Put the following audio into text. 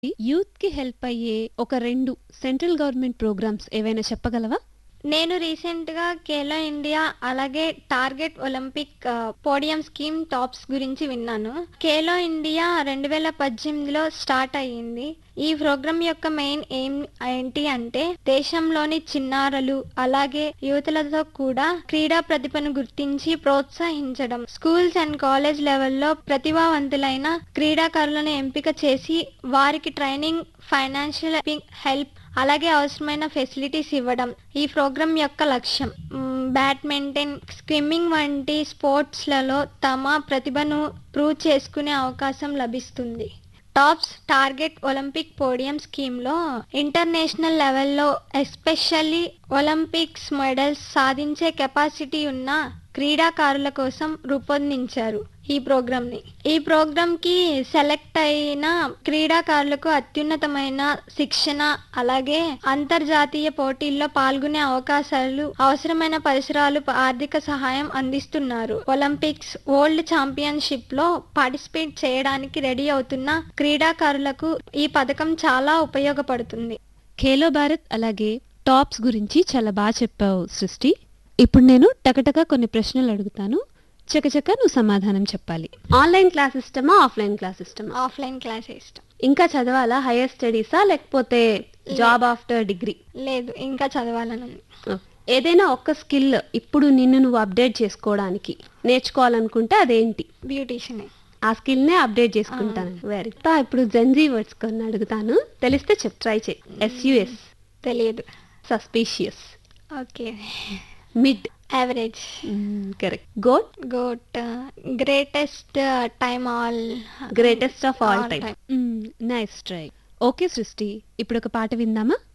Youth కి help అయ్యే ఒక రెండు సెంట్రల్ గవర్నమెంట్ ప్రోగ్రామ్స్ ఏవైనా చెప్పగలవా నేను రీసెంట్గా ఖేలో ఇండియా అలాగే టార్గెట్ ఒలింపిక్ ఆ, పోడియం స్కీమ్ టాప్స్ గురించి విన్నాను ఖేలో ఇండియా రెండు వేల పద్దెనిమిదిలో స్టార్ట్ అయ్యింది ఈ ప్రోగ్రామ్ యొక్క మెయిన్ ఎయిమ్ ఏంటి అంటే దేశంలోని చిన్నారులు అలాగే యువతులతో కూడా క్రీడా ప్రతిభను గుర్తించి ప్రోత్సహించడం స్కూల్స్ అండ్ కాలేజ్ లెవెల్లో ప్రతిభావంతులైన క్రీడాకారులను ఎంపిక చేసి వారికి ట్రైనింగ్ ఫైనాన్షియల్ హెల్ప్ అలాగే అవసరమైన ఫెసిలిటీస్ ఇవ్వడం ఈ ప్రోగ్రాం యొక్క లక్ష్యం మ్, బ్యాడ్మింటన్ స్విమ్మింగ్ వంటి స్పోర్ట్స్లలో తమ ప్రతిభను ప్రూవ్ చేసుకునే అవకాశం లభిస్తుంది టాప్స్ టార్గెట్ ఒలింపిక్ పోడియం స్కీమ్లో ఇంటర్నేషనల్ లెవెల్లో ఎస్పెషల్లీ ఒలింపిక్స్ మెడల్స్ సాధించే కెపాసిటీ ఉన్న క్రీడాకారుల కోసం రూపొందించారు ఈ ప్రోగ్రామ్ ని ఈ ప్రోగ్రామ్ కి సెలెక్ట్ అయిన క్రీడాకారులకు అత్యున్నతమైన శిక్షణ అలాగే అంతర్జాతీయ పోటీల్లో పాల్గొనే అవకాశాలు అవసరమైన పరిసరాలు ఆర్థిక సహాయం అందిస్తున్నారు ఒలింపిక్స్ వరల్డ్ ఛాంపియన్షిప్ లో పార్టిసిపేట్ చేయడానికి రెడీ అవుతున్న క్రీడాకారులకు ఈ పథకం చాలా ఉపయోగపడుతుంది ఖేలో భారత్ అలాగే టాప్స్ గురించి చాలా బాగా చెప్పావు సృష్టి ఇప్పుడు నేను టకటక కొన్ని ప్రశ్నలు అడుగుతాను చకచక నువ్వు సమాధానం చెప్పాలి ఆన్లైన్ క్లాస్ ఇష్టమా ఆఫ్లైన్ క్లాస్ ఇష్టమా ఆఫ్లైన్ క్లాస్ ఇష్టం ఇంకా చదవాలా హైయర్ స్టడీసా లేకపోతే జాబ్ ఆఫ్టర్ డిగ్రీ లేదు ఇంకా చదవాలని ఉంది. ఏదైనా ఒక్క స్కిల్ ఇప్పుడు నిన్ను నువ్వు అప్డేట్ చేసుకోవడానికి నేర్చుకోవాలనుకుంటే అదేంటి బ్యూటీషియన్ ఆ స్కిల్ నే అప్డేట్ చేసుకుంటాను వెరీ ఇప్పుడు జెన్జీ వర్డ్స్ కొన్ని అడుగుతాను తెలిస్తే చెప్ ట్రై చేయి ఎస్యుఎస్ తెలియదు suspicious okay mid average correct GOAT GOAT greatest time all greatest of all All time nice try okay Srishti ఇప్పుడు ఒక పాట విందామా